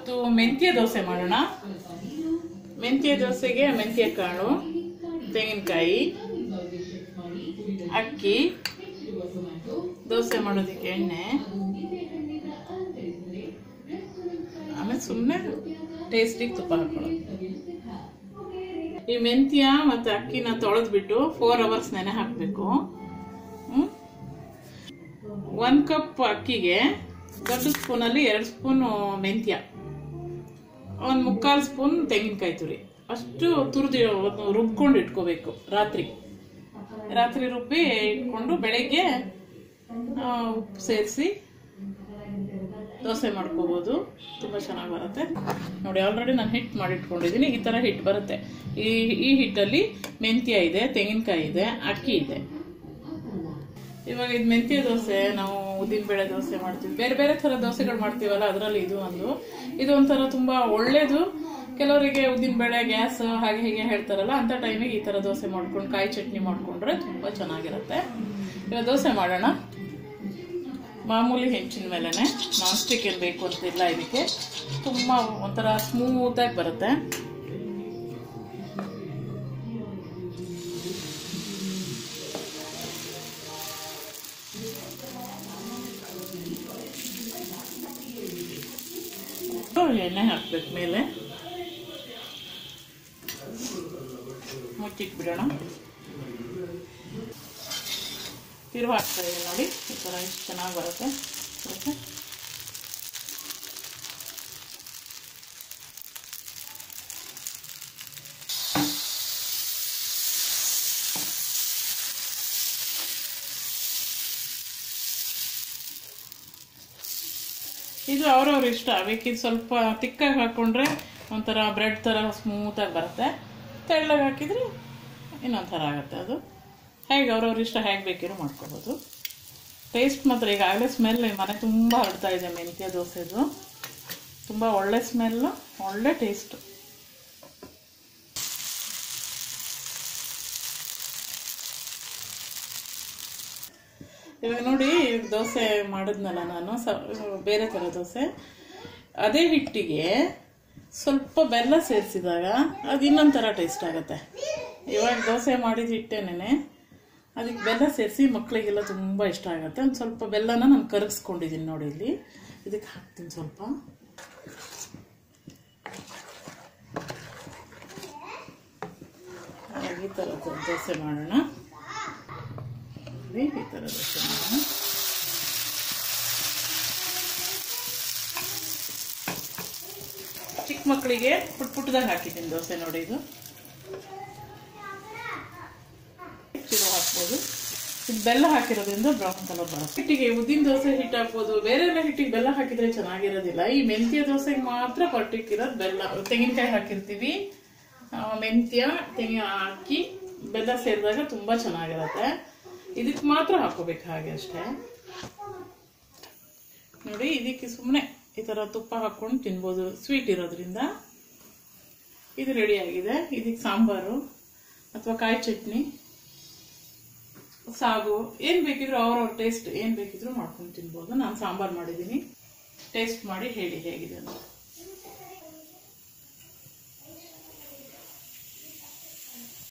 ಇವತ್ತು ಮೆಂತ್ಯ ದೋಸೆ ಮಾಡೋಣ ಮೆಂತ್ಯ ದೋಸೆಗೆ ಮೆಂತ್ಯ ಕಾಳು ತೆಂಗಿನಕಾಯಿ ಅಕ್ಕಿ ದೋಸೆ ಮಾಡೋದಕ್ಕೆ ಎಣ್ಣೆ ಆಮೇಲೆ ಸುಮ್ಮನೆ ಟೇಸ್ಟಿಗೆ ತುಪ್ಪ ಹಾಕೊಳ್ಳೋದು ಈ ಮೆಂತ್ಯ ಮತ್ತು ಅಕ್ಕಿನ ತೊಳೆದ್ಬಿಟ್ಟು ಫೋರ್ ಅವರ್ಸ್ ನೆನೆ ಹಾಕಬೇಕು ಒಂದು ಕಪ್ ಅಕ್ಕಿಗೆ ದೊಡ್ಡ ಸ್ಪೂನಲ್ಲಿ ಎರಡು ಸ್ಪೂನು ಮೆಂತ್ಯ ಒಂದು ಮುಕ್ಕಾಲು ಸ್ಪೂನ್ ತೆಂಗಿನಕಾಯಿ ತುರಿ ಅಷ್ಟು ತುರಿದು ರುಬ್ಕೊಂಡು ಇಟ್ಕೋಬೇಕು ರಾತ್ರಿ ರಾತ್ರಿ ರುಬ್ಬಿ ಇಟ್ಕೊಂಡು ಬೆಳಗ್ಗೆ ಆ, ಉಪ್ಪು ಸೇರಿಸಿ ದೋಸೆ ಮಾಡ್ಕೋಬೋದು ತುಂಬ ಚೆನ್ನಾಗಿ ಬರುತ್ತೆ ನೋಡಿ ಆಲ್ರೆಡಿ ನಾನು ಹಿಟ್ಟು ಮಾಡಿ ಇಟ್ಕೊಂಡಿದ್ದೀನಿ ಈ ಥರ ಹಿಟ್ಟು ಬರುತ್ತೆ ಈ ಈ ಹಿಟ್ಟಲ್ಲಿ ಮೆಂತ್ಯ ಇದೆ ತೆಂಗಿನಕಾಯಿ ಇದೆ ಅಕ್ಕಿ ಇದೆ ಇವಾಗ ಇದು ಮೆಂತ್ಯ ದೋಸೆ ನಾವು ಉದ್ದಿನಬೇಳೆ ದೋಸೆ ಮಾಡ್ತೀವಿ ಬೇರೆ ಬೇರೆ ಥರ ದೋಸೆಗಳು ಮಾಡ್ತೀವಲ್ಲ ಅದರಲ್ಲಿ ಇದು ಒಂದು ಇದು ಒಂಥರ ತುಂಬ ಒಳ್ಳೇದು ಕೆಲವರಿಗೆ ಉದ್ದಿನಬೇಳೆ ಗ್ಯಾಸ್ ಹಾಗೆ ಹೀಗೆ ಹೇಳ್ತಾರಲ್ಲ ಅಂಥ ಟೈಮಿಗೆ ಈ ಥರ ದೋಸೆ ಮಾಡ್ಕೊಂಡು ಕಾಯಿ ಚಟ್ನಿ ಮಾಡ್ಕೊಂಡ್ರೆ ತುಂಬ ಚೆನ್ನಾಗಿರುತ್ತೆ ಇವಾಗ ದೋಸೆ ಮಾಡೋಣ ಮಾಮೂಲಿ ಹೆಂಚಿನ ಮೇಲೆನೆ ನಾನ್ ಸ್ಟಿಕ್ ಏನು ಬೇಕು ಅಂತಿಲ್ಲ ಇದಕ್ಕೆ ತುಂಬ ಒಂಥರ ಸ್ಮೂತಾಗಿ ಬರುತ್ತೆ ಎಣ್ಣೆ ಹಾಕ್ಬೇಕು ಮೇಲೆ ಮುಚ್ಚಿಟ್ಬಿಡೋಣ ತಿರು ಹಾಕ್ತಾ ಇದೆ ನೋಡಿ ಈ ಥರ ಎಷ್ಟು ಚೆನ್ನಾಗಿ ಬರುತ್ತೆ ಬರುತ್ತೆ ಇದು ಅವ್ರವ್ರ ಇಷ್ಟ ಬೇಕಿದ್ದು ಸ್ವಲ್ಪ ತಿಕ್ಕಾಗಿ ಹಾಕ್ಕೊಂಡ್ರೆ ಒಂಥರ ಬ್ರೆಡ್ ಥರ ಸ್ಮೂತಾಗಿ ಬರುತ್ತೆ ತೆಳ್ಳಗೆ ಹಾಕಿದರೆ ಇನ್ನೊಂದು ಥರ ಆಗುತ್ತೆ ಅದು ಹೇಗೆ ಅವ್ರವ್ರ ಇಷ್ಟ ಹೇಗೆ ಬೇಕಿರೋ ಮಾಡ್ಕೋಬೋದು ಟೇಸ್ಟ್ ಮಾತ್ರ ಈಗಾಗಲೇ ಸ್ಮೆಲ್ ಮನೆ ತುಂಬ ಹರಡ್ತಾ ಇದೆ ಮೆಂತ್ಯ ದೋಸೆದು ತುಂಬ ಒಳ್ಳೆ ಸ್ಮೆಲ್ಲು ಒಳ್ಳೆ ಟೇಸ್ಟು ಇವಾಗ ನೋಡಿ ಇವಾಗ ದೋಸೆ ಮಾಡಿದ್ನಲ್ಲ ನಾನು ಸ ಬೇರೆ ಥರ ದೋಸೆ ಅದೇ ಹಿಟ್ಟಿಗೆ ಸ್ವಲ್ಪ ಬೆಲ್ಲ ಸೇರಿಸಿದಾಗ ಅದು ಇನ್ನೊಂದು ಥರ ಟೇಸ್ಟ್ ಆಗುತ್ತೆ ಇವಾಗ ದೋಸೆ ಮಾಡಿದ ಹಿಟ್ಟೇನೆ ಅದಕ್ಕೆ ಬೆಲ್ಲ ಸೇರಿಸಿ ಮಕ್ಕಳಿಗೆಲ್ಲ ತುಂಬ ಇಷ್ಟ ಆಗುತ್ತೆ ಒಂದು ಸ್ವಲ್ಪ ಬೆಲ್ಲನ ನಾನು ಕರಗಿಸ್ಕೊಂಡಿದ್ದೀನಿ ನೋಡಿ ಇಲ್ಲಿ ಇದಕ್ಕೆ ಹಾಕ್ತೀನಿ ಸ್ವಲ್ಪ ಹಾಗಾಗಿ ಈ ಥರ ದೋಸೆ ಮಾಡೋಣ ನೋಡಿ, ಈ ಥರ ದೋಸೆ ಮಾಡೋಣ ಚಿಕ್ಕ ಮಕ್ಕಳಿಗೆ ಪುಟ್ ಪುಟ್ಟದಾಗ ಹಾಕಿದ್ದೀನಿ ದೋಸೆ ನೋಡಿ ಇದು ಚಿರು ಹಾಕ್ಬೋದು ಇದು ಬೆಲ್ಲ ಹಾಕಿರೋದ್ರಿಂದ ಬ್ರೌನ್ ಕಲರ್ ಬರುತ್ತೆ ಹಿಟ್ಟಿಗೆ ಉದ್ದಿನ ದೋಸೆ ಹಿಟ್ಟು ಹಾಕ್ಬೋದು ಬೇರೆ ಎಲ್ಲ ಹಿಟ್ಟಿಗೆ ಬೆಲ್ಲ ಹಾಕಿದ್ರೆ ಚೆನ್ನಾಗಿರೋದಿಲ್ಲ ಈ ಮೆಂತ್ಯ ದೋಸೆಗೆ ಮಾತ್ರ ಪರ್ಟಿಕ್ಯುಲರ್ ಬೆಲ್ಲ ತೆಂಗಿನಕಾಯಿ ಹಾಕಿರ್ತೀವಿ ಆ, ಮೆಂತ್ಯ ತೆಂಗಿನ ಹಾಕಿ ಬೆಲ್ಲ ಸೇರಿದಾಗ ತುಂಬ ಚೆನ್ನಾಗಿರುತ್ತೆ ಇದಕ್ಕೆ ಮಾತ್ರ ಹಾಕೋಬೇಕು ಹಾಗೆ ಅಷ್ಟೇ ನೋಡಿ ಇದಕ್ಕೆ ಸುಮ್ಮನೆ ಈ ಥರ ತುಪ್ಪ ಹಾಕ್ಕೊಂಡು ತಿನ್ಬೋದು ಸ್ವೀಟ್ ಇರೋದ್ರಿಂದ ಇದು ರೆಡಿ ಆಗಿದೆ ಇದಕ್ಕೆ ಸಾಂಬಾರು ಅಥವಾ ಕಾಯಿ ಚಟ್ನಿ ಸಾಗು ಏನು ಬೇಕಿದ್ರು ಅವ್ರವ್ರ ಟೇಸ್ಟ್ ಏನು ಬೇಕಿದ್ರು ಮಾಡ್ಕೊಂಡು ತಿನ್ಬೋದು ನಾನು ಸಾಂಬಾರು ಮಾಡಿದ್ದೀನಿ ಟೇಸ್ಟ್ ಮಾಡಿ ಹೇಳಿ ಹೇಗಿದೆ ಅಂತ